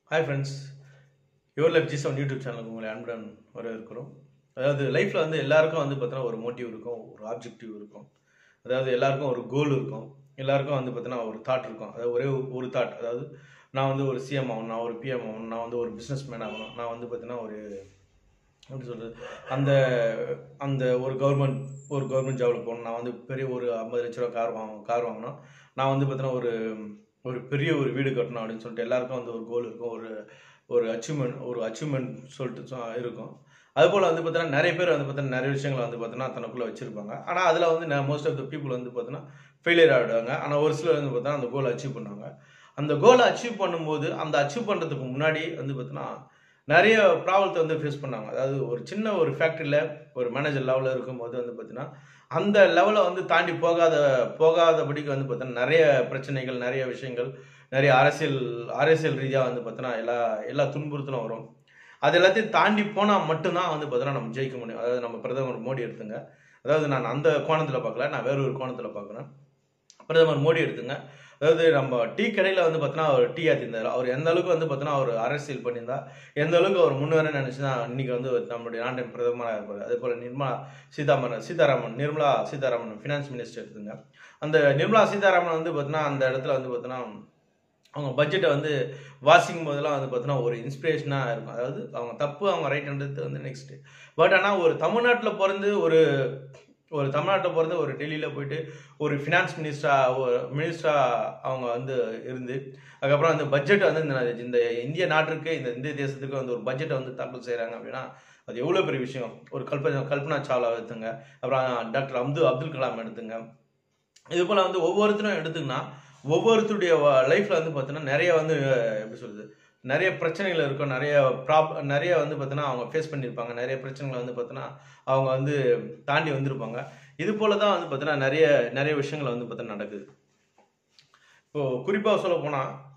hi friends your life G seven YouTube சேனலுக்கு உங்களை அன்புடன் வரவேற்கிறோம் அதாவது லைஃப்பில் வந்து எல்லாருக்கும் வந்து பார்த்தீங்கன்னா ஒரு மோட்டிவ் இருக்கும் ஒரு ஆப்ஜெக்டிவ் இருக்கும் அதாவது எல்லாருக்கும் ஒரு கோல் இருக்கும் எல்லாருக்கும் வந்து பார்த்தீங்கன்னா ஒரு தாட் இருக்கும் அதாவது ஒரே ஒரு தாட் அதாவது நான் வந்து ஒரு சிஎம் ஆகணும் நான் ஒரு பிஎம் ஆகணும் நான் வந்து ஒரு பிஸ்னஸ் மேன் ஆகணும் நான் வந்து பார்த்தீங்கன்னா ஒரு எப்படி சொல்கிறது அந்த அந்த ஒரு கவர்மெண்ட் ஒரு கவர்மெண்ட் ஜாபில் போகணும் நான் வந்து பெரிய ஒரு ஐம்பது லட்ச ரூபா கார் வாங்கணும் கார் வாங்கணும் நான் வந்து பார்த்தீங்கன்னா ஒரு ஒரு பெரிய ஒரு வீடு கட்டணும் அப்படின்னு சொல்லிட்டு எல்லாருக்கும் வந்து ஒரு கோல் இருக்கும் ஒரு ஒரு அச்சீவ்மெண்ட் ஒரு அச்சீவ்மெண்ட் சொல்லிட்டு சொ- இருக்கும் அதுபோல் வந்து பார்த்தீங்கன்னா நிறைய பேர் வந்து பார்த்தீங்கன்னா நிறைய விஷயங்களை வந்து பார்த்தீங்கன்னா தனக்குள்ளே வச்சுருப்பாங்க ஆனால் அதில் வந்து மோஸ்ட் ஆஃப் த பீப்புள் வந்து பார்த்தீங்கன்னா ஃபெயிலியர் ஆகிடுவாங்க ஆனால் ஒரு சிலர் வந்து பார்த்தீங்கன்னா அந்த கோலை அச்சீவ் பண்ணுவாங்க அந்த கோலை அச்சீவ் பண்ணும்போது அந்த அச்சீவ் பண்ணுறதுக்கு முன்னாடி வந்து பார்த்தீங்கன்னா நிறைய ப்ராப்ளத்தை வந்து ஃபேஸ் பண்ணாங்க அதாவது ஒரு சின்ன ஒரு ஃபேக்ட்ரியில் ஒரு மேனேஜர் லெவலில் இருக்கும்போது வந்து பார்த்தீங்கன்னா அந்த லெவலை வந்து தாண்டி போகாத போகாதபடிக்கு வந்து பார்த்தீங்கன்னா நிறைய பிரச்சனைகள் நிறைய விஷயங்கள் நிறைய அரசியல் அரசியல் ரீதியாக வந்து பார்த்தீங்கன்னா எல்லா எல்லா துன்புறுத்தலும் வரும் அது எல்லாத்தையும் தாண்டி போனால் மட்டும்தான் வந்து பார்த்தீங்கன்னா நம்ம ஜெயிக்க முடியும் அதாவது நம்ம பிரதமர் மோடி எடுத்துங்க அதாவது நான் அந்த கோணத்தில் பார்க்கல நான் வேற ஒரு கோணத்தில் பார்க்குறேன் பிரதமர் மோடி எடுத்துங்க அதாவது நம்ம டீ கடையில் வந்து பார்த்தீங்கன்னா அவர் டீ ஆத்திருந்தார் அவர் எந்த அளவுக்கு வந்து பார்த்தீங்கன்னா அவர் அரசியல் பண்ணியிருந்தா எந்த அளவுக்கு அவர் முன்னேற நினைச்சுன்னா இன்னைக்கு வந்து நம்மளுடைய நாட்டின் பிரதமராக இருப்பார் அதே போல் நிர்மலா சீதாராமன் சீதாராமன் நிர்மலா சீதாராமன் ஃபினான்ஸ் மினிஸ்டர் எடுத்துங்க அந்த நிர்மலா சீதாராமன் வந்து பார்த்தீங்கன்னா அந்த இடத்துல வந்து பார்த்தீங்கன்னா அவங்க பட்ஜெட்டை வந்து வாசிக்கும் போதெல்லாம் வந்து பார்த்தீங்கன்னா ஒரு இன்ஸ்பிரேஷனாக இருக்கும் அதாவது அவங்க தப்பு அவங்க ரைட்ன்றது வந்து நெக்ஸ்ட் பட் ஆனால் ஒரு தமிழ்நாட்டில் பிறந்து ஒரு ஒரு தமிழ்நாட்டில் பிறந்து ஒரு டெல்லியில் போயிட்டு ஒரு ஃபினான்ஸ் மினிஸ்டரா ஒரு மினிஸ்டரா அவங்க வந்து இருந்து அதுக்கப்புறம் அந்த பட்ஜெட் வந்து இந்த இந்த இந்திய நாட்டிற்கு இந்த இந்திய தேசத்துக்கு வந்து ஒரு பட்ஜெட்டை வந்து தாக்கல் செய்கிறாங்க அப்படின்னா அது எவ்வளோ பெரிய விஷயம் ஒரு கல்பனா கல்பனா சாவ்லா எடுத்துங்க அப்புறம் டாக்டர் அப்துல் அப்துல் கலாம் எடுத்துங்க இது போல் வந்து ஒவ்வொருத்தரும் எடுத்துக்கினா ஒவ்வொருத்தருடைய லைஃப்பில் வந்து பார்த்தீங்கன்னா நிறைய வந்து அஹ், எப்படி சொல்றது நிறைய பிரச்சனைகள் இருக்கும் நிறைய ப்ராப் நிறைய வந்து பார்த்தீங்கன்னா அவங்க ஃபேஸ் பண்ணியிருப்பாங்க நிறைய பிரச்சனைகளை வந்து பார்த்தீங்கன்னா அவங்க வந்து தாண்டி வந்திருப்பாங்க இது போல தான் வந்து பார்த்தீங்கன்னா நிறைய நிறைய விஷயங்கள் வந்து பார்த்தீங்கன்னா நடக்குது இப்போ குறிப்பாக சொல்ல போனால்